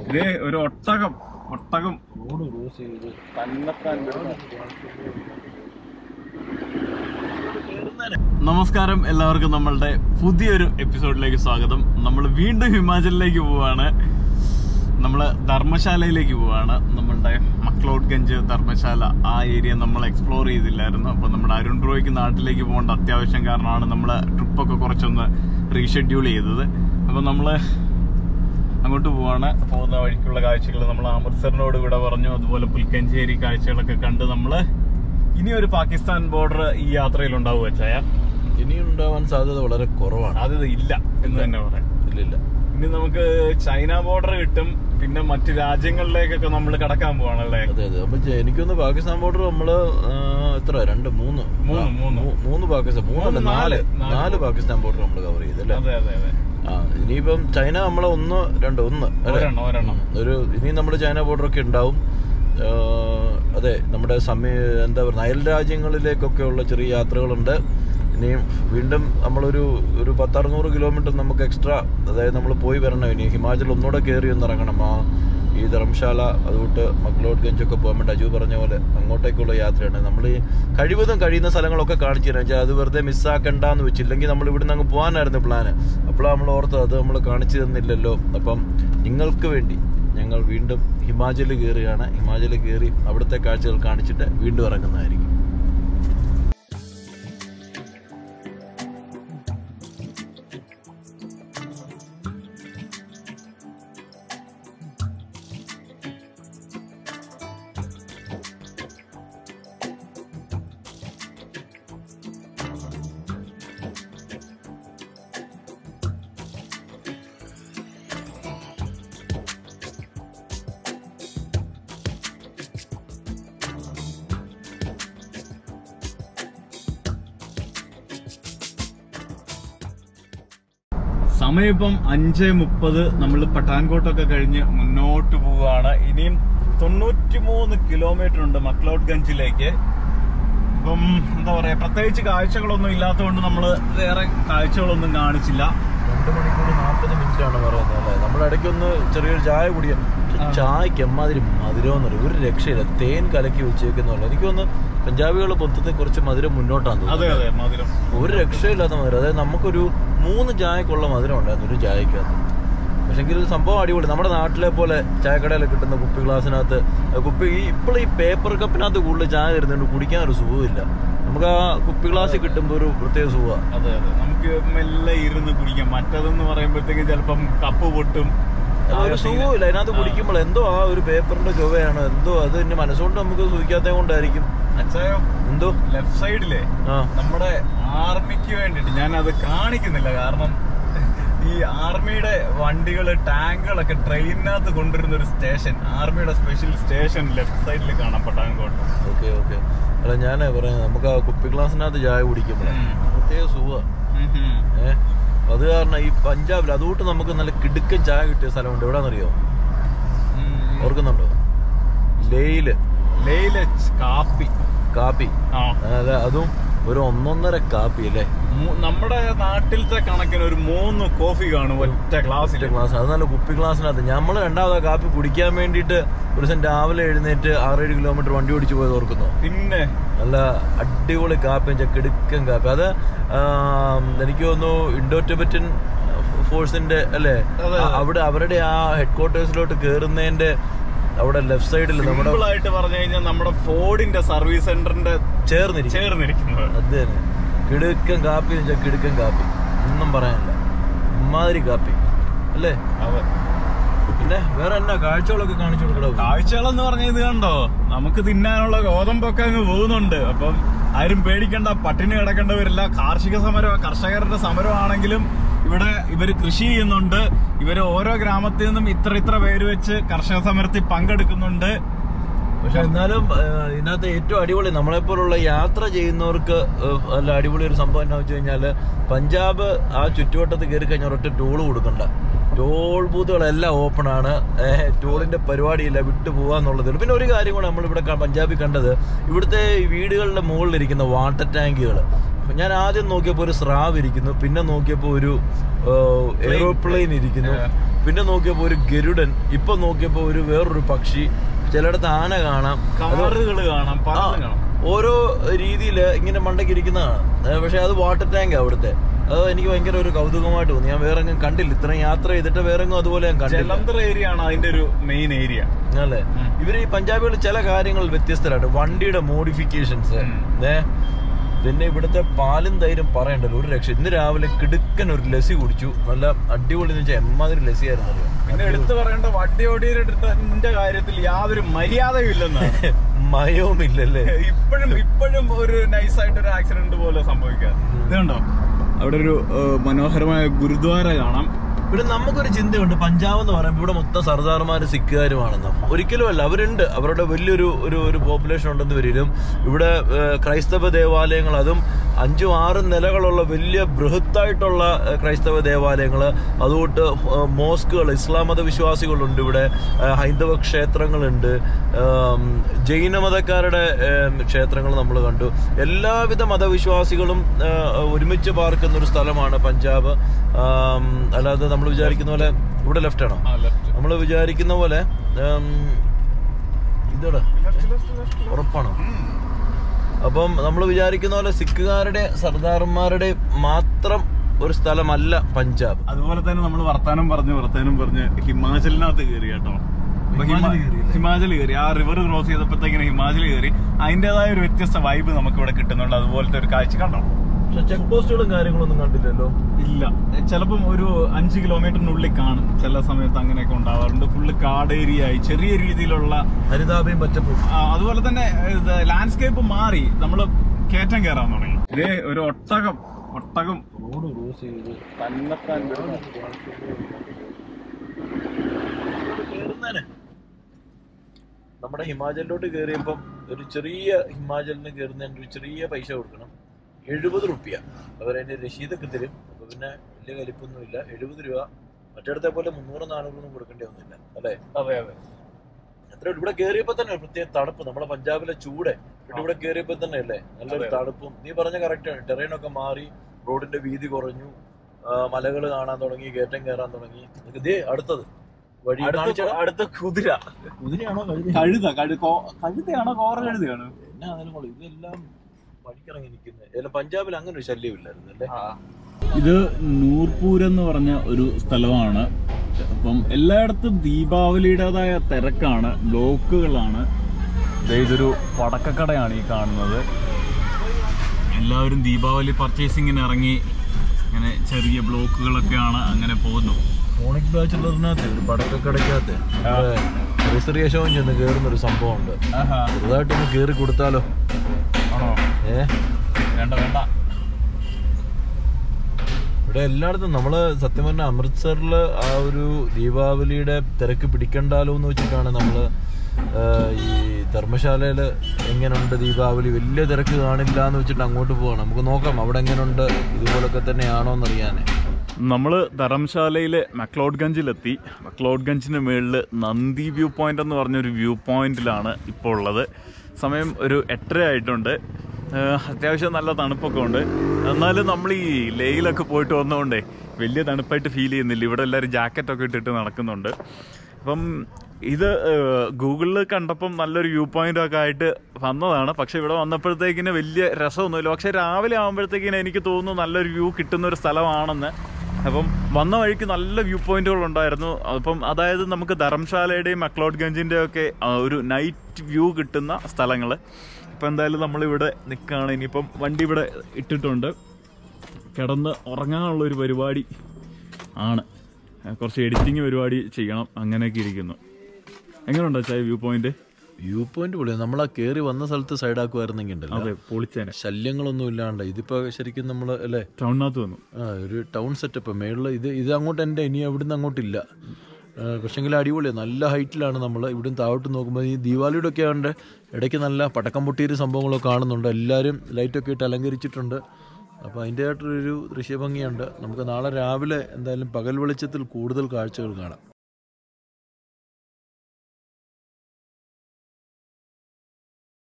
ഇത് ഒരു ഒട്ടകം ഒട്ടകം റോഡ് ക്രോസ് ചെയ്ത് തന്നെത്താൻ നമസ്കാരം എല്ലാവർക്കും നമ്മളുടെ പുതിയൊരു എപ്പിസോഡിലേക്ക് സ്വാഗതം നമ്മൾ വീണ്ടും ഹിമാചലിലേക്ക് പോവാണ് നമ്മൾ ധർമ്മശാലയിലേക്ക് പോവാണ് നമ്മളുടെ മക്ലോഡ്ഗഞ്ച് ധർമ്മശാല ആ ഏരിയ നമ്മൾ എക്സ്പ്ലോർ ചെയ്തില്ലായിരുന്നു അപ്പോൾ നമ്മുടെ അരുൺ റോയ്ക്ക് നാട്ടിലേക്ക് പോകേണ്ട അത്യാവശ്യം കാരണമാണ് നമ്മൾ ട്രിപ്പൊക്കെ കുറച്ചൊന്ന് റീഷെഡ്യൂൾ ചെയ്തത് അപ്പോൾ നമ്മൾ അങ്ങോട്ട് പോവാണ് പോകുന്ന വഴിക്കുള്ള കാഴ്ചകൾ നമ്മൾ അമൃത്സറിനോട് ഇവിടെ പറഞ്ഞു അതുപോലെ പുൽക്കഞ്ചേരി കാഴ്ചകളൊക്കെ കണ്ട് നമ്മൾ ഇനി ഒരു പാകിസ്ഥാൻ ബോർഡർ ഈ യാത്രയിൽ ഉണ്ടാവുക ചായ ഇനി ഉണ്ടാവാൻ സാധ്യത വളരെ കുറവാണ് അത് ഇല്ല എന്ന് തന്നെ പറയാം ഇല്ലില്ല ഇനി നമുക്ക് ചൈന ബോർഡർ കിട്ടും പിന്നെ മറ്റു രാജ്യങ്ങളിലേക്കൊക്കെ നമ്മൾ കടക്കാൻ പോവാണല്ലേ അതെ അതെ അപ്പൊ ചെ- എനിക്കൊന്ന് പാകിസ്ഥാൻ ബോർഡർ നമ്മള് ആ, എത്ര രണ്ട് മൂന്ന് മൂന്ന്, ആ, മൂന്ന്. മൂ- മൂന്ന് പാകിസ്ഥാൻ മൂന്നല്ല മൂന്ന്, നാല് നാല്. നാല് നാല് പാകിസ്ഥാൻ ബോർഡർ നമ്മൾ കവർ ചെയ്തല്ലേ അതെ അതെ അതെ ആ ഇനിയിപ്പം ചൈന നമ്മളെ ഒന്ന് രണ്ട് ഒന്ന് അല്ലേ? ഒരെണ്ണം ഒരെണ്ണം ഉം. ഒരു ഇനി നമ്മുടെ ചൈന ബോർഡർ ഒക്കെ ഉണ്ടാവും ആ, അതെ നമ്മുടെ സമയ എന്താ പറയുക അയൽ രാജ്യങ്ങളിലേക്കൊക്കെ ഉള്ള ചെറിയ യാത്രകളുണ്ട് ഇനിയും വീണ്ടും നമ്മളൊരു ഒരു പത്തറുന്നൂറ് കിലോമീറ്റർ നമുക്ക് എക്സ്ട്രാ അതായത് നമ്മൾ പോയി വരണം ഇനി ഹിമാചൽ ഒന്നുകൂടെ കയറി ഒന്ന് ഇറങ്ങണം ആ ഈ ധർമ്മശാല അതുകൊണ്ട് മക്ലോഡ് ഗഞ്ചൊക്കെ പോകാൻ വേണ്ടി അജു പറഞ്ഞ പോലെ അങ്ങോട്ടേക്കുള്ള യാത്രയാണ് നമ്മൾ ഈ കഴിവതും കഴിയുന്ന സ്ഥലങ്ങളൊക്കെ കാണിച്ചു തരാം വെച്ചാൽ അത് വെറുതെ മിസ്സാക്കണ്ടെന്ന് വെച്ചില്ലെങ്കിൽ നമ്മൾ ഇവിടുന്ന് അങ്ങ് പോകാനായിരുന്നു പ്ലാന് അപ്പോഴാണ് നമ്മൾ ഓർത്തത് അത് നമ്മൾ കാണിച്ചു തന്നില്ലല്ലോ അപ്പം നിങ്ങൾക്ക് വേണ്ടി ഞങ്ങൾ വീണ്ടും ഹിമാചൽ കയറുകയാണ് ഹിമാചൽ കയറി അവിടുത്തെ കാഴ്ചകൾ കാണിച്ചിട്ട് വീണ്ടും ഇറങ്ങുന്നതായിരിക്കും സമയം ഇപ്പം അഞ്ച് മുപ്പത് നമ്മൾ പട്ടാൻകോട്ടൊക്കെ കഴിഞ്ഞ് മുന്നോട്ട് പോവുകയാണ് ഇനിയും തൊണ്ണൂറ്റി മൂന്ന് കിലോമീറ്റർ ഉണ്ട് മക്ലൗഡ് ഗഞ്ചിലേക്ക് ഇപ്പം എന്താ പറയാ പ്രത്യേകിച്ച് കാഴ്ചകളൊന്നും ഇല്ലാത്തതുകൊണ്ട് നമ്മൾ വേറെ കാഴ്ചകളൊന്നും കാണിച്ചില്ല രണ്ട് മണിക്കൂർ നാൽപ്പത് മിനിറ്റ് ആണ് പറയുന്നത് അല്ലേ നമ്മുടെ ഇടയ്ക്കൊന്ന് ചെറിയൊരു ചായ കുടിയ ആ. ചായക്ക് എമ്മാതിരി മധുരം ഒരു രക്ഷയില്ല തേൻ കലക്കി വെച്ചേക്കുന്നുള്ള എനിക്കൊന്ന് പഞ്ചാബികൾ പൊത്തത്തെ കുറച്ച് മധുരം മുന്നോട്ടാണ് അതെ അതെ മധുരം ഒരു രക്ഷയില്ലാത്ത മധുരം അതായത് നമുക്കൊരു മൂന്ന് ചായക്കുള്ള മധുരം ഉണ്ടായിരുന്നു ഒരു ചായക്കകത്ത് പക്ഷെങ്കിൽ സംഭവം അടിപൊളി നമ്മുടെ നാട്ടിലെ പോലെ ചായക്കടയിൽ കിട്ടുന്ന കുപ്പി ഗ്ലാസ്സിനകത്ത് ആ കുപ്പി ഈ ഇപ്പോൾ ഈ പേപ്പർ കപ്പിനകത്ത് കൂടുതൽ ചായ തരുന്നുണ്ട് കുടിക്കാൻ ഒരു സുഖമില്ല നമുക്ക് ആ കുപ്പി ഗ്ലാസ് കിട്ടുമ്പോൾ ഒരു പ്രത്യേക സുഖമാണ് അതെ അതെ നമുക്ക് മെല്ലെ ഇരുന്ന് കുടിക്കാം മറ്റതെന്ന് പറയുമ്പോഴത്തേക്ക് ചിലപ്പം കപ്പ് പൊട്ടും ആ ഒരു സുഖമില്ല അതിനകത്ത് കുടിക്കുമ്പോൾ എന്തോ ആ ഒരു പേപ്പറിന്റെ ചുവയാണ് എന്തോ അത് ഇനി മനസ്സുകൊണ്ട് നമുക്ക് സൂചിക്കാത്തത് കൊണ്ടായിരിക്കും അച്ഛായോ എന്തോ ലെഫ്റ്റ് സൈഡിലെ ആ നമ്മുടെ ആർമിക്ക് വേണ്ടിട്ട് ഞാൻ അത് കാണിക്കുന്നില്ല കാരണം ഈ ആർമിയുടെ വണ്ടികള് ടാങ്കുകളൊക്കെ ട്രെയിനിനകത്ത് കൊണ്ടുവരുന്ന ഒരു സ്റ്റേഷൻ ആർമിയുടെ സ്പെഷ്യൽ സ്റ്റേഷൻ ലെഫ്റ്റ് സൈഡിൽ കാണാം പട്ടാൻകോട്ട് ഓക്കെ ഓക്കെ അല്ല ഞാൻ പറയാം നമുക്ക് ആ കുപ്പി ഗ്ലാസ്സിനകത്ത് ചായ കുടിക്കുമ്പോഴേ ഉം. പ്രത്യേക സുഖമാണ് ഏഹ് അത് കാരണം ഈ പഞ്ചാബിൽ അതുകൊണ്ട് നമുക്ക് നല്ല കിടുക്കൻ ചായ കിട്ടിയ സ്ഥലമുണ്ട് എവിടാന്നറിയോ ഓർക്കുന്നുണ്ടോ ലേയില് ലേയിലെ കാപ്പി കാപ്പി ആ അതെ അതും ഒരു ഒന്നൊന്നര കാപ്പി അല്ലേ മൂ- നമ്മുടെ നാട്ടിലത്തെ കണക്കിന് ഒരു മൂന്ന് കോഫി കാണും ഒറ്റ ഗ്ലാസ്സിൽ ഒറ്റ ഗ്ലാസ് അത് നല്ല കുപ്പി ഗ്ലാസ്സിനകത്ത് നമ്മൾ രണ്ടാമത് ആ കാപ്പി കുടിക്കാൻ വേണ്ടിയിട്ട് ഒരു ദിവസം രാവിലെ എഴുന്നേറ്റ് ആറേഴ് കിലോമീറ്റർ വണ്ടി ഓടിച്ചു പോയത് ഓർക്കുന്നു പിന്നെ നല്ല അടിപൊളി കാപ്പി വെച്ചാൽ കിടുക്കൻ കാപ്പി അത് ആം, എനിക്ക് തോന്നുന്നു ഇൻഡോ ടിബറ്റൻ ഫോഴ്സിന്റെ അല്ലേ അതെ, ആ, അവിടെ അവരുടെ ആ ഹെഡ് ക്വാർട്ടേഴ്സിലോട്ട് കയറുന്നതിന്റെ അവിടെ ലെഫ്റ്റ് സൈഡിൽ നമ്മുടെ സിമ്പിൾ ആയിട്ട് പറഞ്ഞു കഴിഞ്ഞാൽ നമ്മുടെ ഫോർഡിന്റെ സർവീസ് സെന്ററിന്റെ ചേർന്നിരിക്കും ചേർന്നിരിക്കുന്നത് അത് തന്നെ കിടുക്കൻ കാപ്പി എന്ന് വെച്ചാൽ കിടുക്കൻ കാപ്പി ഒന്നും പറയാനില്ല ഇമാതിരി കാപ്പി അല്ലേ അതെ പിന്നെ വേറെ എന്നാ കാഴ്ചകളൊക്കെ കാണിച്ചു കൊടുക്കടോ കാഴ്ചകളെന്ന് പറഞ്ഞ ഇത് കണ്ടോ നമുക്ക് തിന്നാനുള്ള ഗോതമ്പൊക്കെ അങ്ങ് പോകുന്നുണ്ട് അപ്പം ആരും പേടിക്കണ്ട പട്ടിണി കിടക്കേണ്ടവരില്ല കാർഷിക സമരം കർഷകരുടെ സമരമാണെങ്കിലും ഇവിടെ ഇവര് കൃഷി ചെയ്യുന്നുണ്ട് ഇവര് ഓരോ ഗ്രാമത്തിൽ നിന്നും ഇത്ര ഇത്ര പേര് വെച്ച് കർഷക സമരത്തിൽ പങ്കെടുക്കുന്നുണ്ട് പക്ഷെ എന്നാലും ഏഹ്, ഇതിനകത്ത് ഏറ്റവും അടിപൊളി നമ്മളെപ്പോലുള്ള യാത്ര ചെയ്യുന്നവർക്ക് ഏഹ്, നല്ല അടിപൊളി ഒരു സംഭവം എന്താ വെച്ച് കഴിഞ്ഞാല് പഞ്ചാബ് ആ ചുറ്റുവട്ടത്ത് കയറി കഴിഞ്ഞാൽ ഒരൊറ്റ ടൂള് കൊടുക്കണ്ട ടോൾ ബൂത്തുകളെല്ലാം ഓപ്പൺ ആണ് ഏഹ്, ടോളിന്റെ പരിപാടിയില്ല വിട്ടു പോവാന്നുള്ളതേ ഉള്ളൂ പിന്നെ ഒരു കാര്യം കൂടെ നമ്മളിവിടെ ക- പഞ്ചാബിൽ കണ്ടത് ഇവിടുത്തെ ഈ വീടുകളുടെ മുകളിലിരിക്കുന്ന വാട്ടർ ടാങ്കുകൾ ഞാൻ ആദ്യം നോക്കിയപ്പോൾ ഒരു സ്രാവ് ഇരിക്കുന്നു പിന്നെ നോക്കിയപ്പോൾ ഒരു എയ്റോപ്ലെയിൻ ഇരിക്കുന്നു പിന്നെ നോക്കിയപ്പോൾ ഒരു ഗരുഡൻ ഇപ്പൊ നോക്കിയപ്പോൾ ഒരു വേറൊരു പക്ഷി ചിലയിടത്ത് ആന കാണാം കാറുകൾ കാണാം പലതും കാണാം ഓരോ രീതിയിൽ ഇങ്ങനെ മണ്ടയ്ക്ക് ഇരിക്കുന്നതാണ് ഏഹ് പക്ഷെ അത് വാട്ടർ ടാങ്ക് അവിടുത്തെ അത് എനിക്ക് ഭയങ്കര ഒരു കൗതുകമായിട്ട് തോന്നി ഞാൻ വേറെ എങ്ങും കണ്ടില്ല ഇത്രയും യാത്ര ചെയ്തിട്ട് വേറെ എങ്ങും അതുപോലെ ഞാൻ കണ്ടില്ല ജലന്ധർ ഏരിയ ആണ് അതിന്റെ ഒരു മെയിൻ ഏരിയ അല്ലേ ഉം. ഇവര് ഈ പഞ്ചാബികൾ ചില കാര്യങ്ങൾ വ്യത്യസ്തരായിട്ട് വണ്ടിയുടെ മോഡിഫിക്കേഷൻസ് ഉം. ഏ പിന്നെ ഇവിടുത്തെ പാലും തൈരും പറയണ്ടല്ലോ ഒരു രക്ഷ ഇന്ന് രാവിലെ കിടുക്കൻ ഒരു ലസ്സി കുടിച്ചു നല്ല അടിപൊളി എന്ന് വെച്ചാൽ എമ്മാതിരി ലസ്സി ആയിരുന്നു അറിയോ പിന്നെ എടുത്തു പറയേണ്ട വട്ടിയോടിയുടെ കാര്യത്തിൽ യാതൊരു മര്യാദയും ഇല്ലെന്നാണ് മയവുമില്ലല്ലേ ഇപ്പോഴും ഇപ്പോഴും ഒരു നൈസായിട്ട് ഒരു ആക്സിഡന്റ് പോലെ സംഭവിക്കാതെ ഇതുണ്ടോ അവിടെ ഒരു ഏഹ്, മനോഹരമായ ഗുരുദ്വാര കാണാം പിന്നെ നമുക്കൊരു ചിന്തയുണ്ട് പഞ്ചാബ് എന്ന് പറയുമ്പോൾ ഇവിടെ മൊത്തം സർദാർമാര് സിഖുകാരുമാണെന്ന് ഒരിക്കലും അല്ല അവരുണ്ട് അവരുടെ വലിയൊരു ഒരു ഒരു പോപ്പുലേഷൻ ഉണ്ടെന്ന് വരിലും ഇവിടെ ഏഹ്, ക്രൈസ്തവ ദേവാലയങ്ങൾ അതും അഞ്ചും ആറും നിലകളുള്ള വലിയ ബൃഹത്തായിട്ടുള്ള ഏഹ്, ക്രൈസ്തവ ദേവാലയങ്ങൾ അതുകൊണ്ട് മോസ്കുകൾ ഇസ്ലാം മത വിശ്വാസികളുണ്ട് ഇവിടെ ഏഹ്, ഹൈന്ദവ ക്ഷേത്രങ്ങളുണ്ട് ഏം, ജൈന മതക്കാരുടെ ക്ഷേത്രങ്ങൾ നമ്മൾ കണ്ടു എല്ലാവിധ മതവിശ്വാസികളും ഏഹ്, ഒരുമിച്ച് പാർക്കുന്ന ഒരു സ്ഥലമാണ് പഞ്ചാബ് ആം, അല്ലാതെ നമ്മൾ വിചാരിക്കുന്ന പോലെ ഇവിടെ ലെഫ്റ്റ് ആണോ ആ ലെഫ്റ്റ് നമ്മൾ വിചാരിക്കുന്ന പോലെ ഉം, ഇതോടെ ഉറപ്പാണോ അപ്പം നമ്മൾ വിചാരിക്കുന്ന പോലെ സിഖുകാരുടെ സർദാർമാരുടെ മാത്രം ഒരു സ്ഥലമല്ല പഞ്ചാബ് അതുപോലെ തന്നെ നമ്മൾ വർത്താനം പറഞ്ഞ് വർത്താനം പറഞ്ഞ് ഹിമാചലിനകത്ത് കയറി കേട്ടോ അപ്പൊ ഹിമ- ഹിമാചൽ കയറിയല്ലേ? ഹിമാചൽ കയറി ആ റിവർ ക്രോസ് ചെയ്തപ്പോഴത്തേക്കിന് ഹിമാചൽ കയറി അതിന്റേതായ ഒരു വ്യത്യസ്ത വൈബ് നമുക്ക് ഇവിടെ കിട്ടുന്നുണ്ട് അതുപോലത്തെ ഒരു കാഴ്ച കണ്ടോ പക്ഷെ ചെക്ക് പോസ്റ്റുകളും കാര്യങ്ങളൊന്നും കണ്ടില്ലല്ലോ ഇല്ല ചിലപ്പം ഒരു അഞ്ച് കിലോമീറ്ററിനുള്ളിൽ കാണും ചില സമയത്ത് അങ്ങനെയൊക്കെ ഉണ്ടാവാറുണ്ട് ഫുള്ള് കാട് ഏരിയ ആയി ചെറിയ രീതിയിലുള്ള ഹരിതാപയും പച്ചപ്പും ആ, അതുപോലെ തന്നെ ലാൻഡ്സ്കേപ്പ് മാറി നമ്മൾ കയറ്റം കയറാൻ തുടങ്ങി ഇതേ ഒരു ഒട്ടകം ഒട്ടകം റോഡ് ക്രോസ് ചെയ്ത് തന്നെത്താൻ കേറുന്നേനെ. നമ്മുടെ ഹിമാചലിലോട്ട് കയറിയപ്പം ഒരു ചെറിയ ഹിമാചലിന് കയറുന്നതിന് ഒരു ചെറിയ പൈസ കൊടുക്കണം എഴുപത് റുപ്യ അവരതിന്റെ രസീതൊക്കെ തരും അപ്പൊ പിന്നെ വലിയ കലിപ്പൊന്നുമില്ല എഴുപത് രൂപ മറ്റിടത്തെ പോലെ മുന്നൂറ് നാനൂറൊന്നും കൊടുക്കേണ്ടി ഒന്നുമില്ല അല്ലേ അതെ അതെ എത്ര ഇവിടെ കയറിയപ്പോ തന്നെ ഒരു പ്രത്യേക തണുപ്പ് നമ്മുടെ പഞ്ചാബിലെ ചൂട് പിന്നെ ഇവിടെ കയറിയപ്പോ തന്നെ അല്ലേ നല്ലൊരു അതെ. തണുപ്പും നീ പറഞ്ഞ കറക്റ്റ് ആണ് ടെറൈൻ ഒക്കെ മാറി റോഡിന്റെ വീതി കുറഞ്ഞു മലകൾ കാണാൻ തുടങ്ങി കയറ്റം കയറാൻ തുടങ്ങി ഇതൊക്കെ ദേ അടുത്തത് വഴി അടുത്ത കാണിച്ചടാ. അടുത്ത കുതിര കുതിരയാണോ കഴുത കഴുത കഴു കഴുതയാണോ കോറ കഴുതയാണോ എന്നാ അതിനും കൊള്ളാം ഇതെല്ലാം വഴിക്കിറങ്ങി നിൽക്കുന്നത് ഇതിൽ പഞ്ചാബിൽ അങ്ങനെ ഒരു ശല്യമില്ലായിരുന്നു അല്ലേ ഇത് നൂർപൂർ എന്ന് പറഞ്ഞ ഒരു സ്ഥലമാണ് അപ്പം എല്ലായിടത്തും ദീപാവലിയുടേതായ തിരക്കാണ് ബ്ലോക്കുകളാണ് ദേ ഇതൊരു പടക്കക്കടയാണ് ഈ കാണുന്നത് എല്ലാവരും ദീപാവലി പർച്ചേസിങ്ങിന് ഇറങ്ങി ഇങ്ങനെ ചെറിയ ബ്ലോക്കുകളൊക്കെയാണ് അങ്ങനെ പോകുന്നു മോണിക് ബാച്ചുലറിനകത്ത് ഒരു പടക്കക്കടയ്ക്കകത്ത് റിസർവേഷൻ ചെന്ന് കയറുന്ന ഒരു സംഭവമുണ്ട് ചെറുതായിട്ടൊന്ന് കയറി കൊടുത്താലോ ആണോ ഏ വേണ്ട വേണ്ട ഇവിടെ എല്ലായിടത്തും നമ്മള് സത്യം പറഞ്ഞ അമൃത്സറിൽ ആ ഒരു ദീപാവലിയുടെ തിരക്ക് പിടിക്കണ്ടാലോ എന്ന് വെച്ചിട്ടാണ് നമ്മള് ആ, ഈ ധർമ്മശാലയിൽ എങ്ങനെയുണ്ട് ദീപാവലി വലിയ തിരക്ക് കാണില്ല എന്ന് വെച്ചിട്ട് അങ്ങോട്ട് പോവാണ് നമുക്ക് നോക്കാം അവിടെ എങ്ങനെയുണ്ട് ഇതുപോലൊക്കെ തന്നെയാണോ എന്നറിയാനേ നമ്മൾ ധർമ്മശാലയിലെ മക്ലോഡ്ഗഞ്ചിലെത്തി മക്ലോഡ്ഗഞ്ചിന് മുകളിൽ നന്ദി വ്യൂ പോയിന്റ് എന്ന് പറഞ്ഞൊരു വ്യൂ പോയിന്റിലാണ് ഇപ്പോൾ ഉള്ളത് സമയം ഒരു എട്ടര ആയിട്ടുണ്ട് ഏഹ് അത്യാവശ്യം നല്ല തണുപ്പൊക്കെ ഉണ്ട് എന്നാലും നമ്മൾ ഈ ലേയിലൊക്കെ പോയിട്ട് വന്നതുകൊണ്ടേ വലിയ തണുപ്പായിട്ട് ഫീൽ ചെയ്യുന്നില്ല ഇവിടെ എല്ലാവരും ജാക്കറ്റൊക്കെ ഇട്ടിട്ട് നടക്കുന്നുണ്ട് അപ്പം ഇത് ഗൂഗിളിൽ കണ്ടപ്പം നല്ലൊരു വ്യൂ പോയിന്റ് ഒക്കെ ആയിട്ട് വന്നതാണ് പക്ഷെ ഇവിടെ വന്നപ്പോഴത്തേക്കിന് വലിയ രസമൊന്നുമില്ല പക്ഷെ രാവിലെ ആകുമ്പോഴത്തേക്കിന് എനിക്ക് തോന്നുന്നു നല്ലൊരു വ്യൂ കിട്ടുന്ന ഒരു സ്ഥലമാണെന്ന് അപ്പം വന്ന വഴിക്ക് നല്ല വ്യൂ പോയിന്റുകൾ ഉണ്ടായിരുന്നു അപ്പം അതായത് നമുക്ക് ധർമ്മശാലയുടെയും മക്ലോഡ്ഗഞ്ചിൻ്റെയും ഒക്കെ ആ, ഒരു നൈറ്റ് വ്യൂ കിട്ടുന്ന സ്ഥലങ്ങൾ ഇപ്പം എന്തായാലും നമ്മളിവിടെ നിൽക്കുകയാണ് ഇനിയിപ്പം വണ്ടി ഇവിടെ ഇട്ടിട്ടുണ്ട് കിടന്ന് ഉറങ്ങാനുള്ള ഒരു പരിപാടി ആണ് ആ, കുറച്ച് എഡിറ്റിംഗ് പരിപാടി ചെയ്യണം അങ്ങനെയൊക്കെ ഇരിക്കുന്നു എങ്ങനെയുണ്ടോ ചായ വ്യൂ പോയിന്റ് വ്യൂ പോയിന്റ് പൊളിയാണ് നമ്മൾ ആ കയറി വന്ന സ്ഥലത്ത് സൈഡാക്കുമായിരുന്നെങ്കിൽ ഉണ്ടല്ലോ അതെ പൊളിച്ചേനെ ശല്യങ്ങളൊന്നും ഇല്ലാണ്ട് ഇതിപ്പോ ശരിക്കും നമ്മൾ അല്ലേ ടൗണിനകത്ത് വന്നു ആ ഒരു ടൗൺ സെറ്റപ്പ് മേളിൽ ഇത് ഇത് അങ്ങോട്ട് എൻ്റെ ഇനി അവിടുന്ന് അങ്ങോട്ടില്ല പക്ഷെങ്കിൽ അടിപൊളിയാണ് നല്ല ഹൈറ്റിലാണ് നമ്മൾ ഇവിടുന്ന് താഴോട്ട് നോക്കുമ്പോൾ ഈ ദീപാവലിയുടെ ഒക്കെ ആണ്ട് ഇടയ്ക്ക് നല്ല പടക്കം പൊട്ടിയൊരു സംഭവങ്ങളൊക്കെ കാണുന്നുണ്ട് എല്ലാവരും ലൈറ്റൊക്കെ ഇട്ട് അലങ്കരിച്ചിട്ടുണ്ട് അപ്പോൾ അതിൻ്റെതായിട്ടൊരു ദൃശ്യഭംഗിയുണ്ട് നമുക്ക് നാളെ രാവിലെ എന്തായാലും പകൽ വെളിച്ചത്തിൽ കൂടുതൽ കാഴ്ചകൾ കാണാം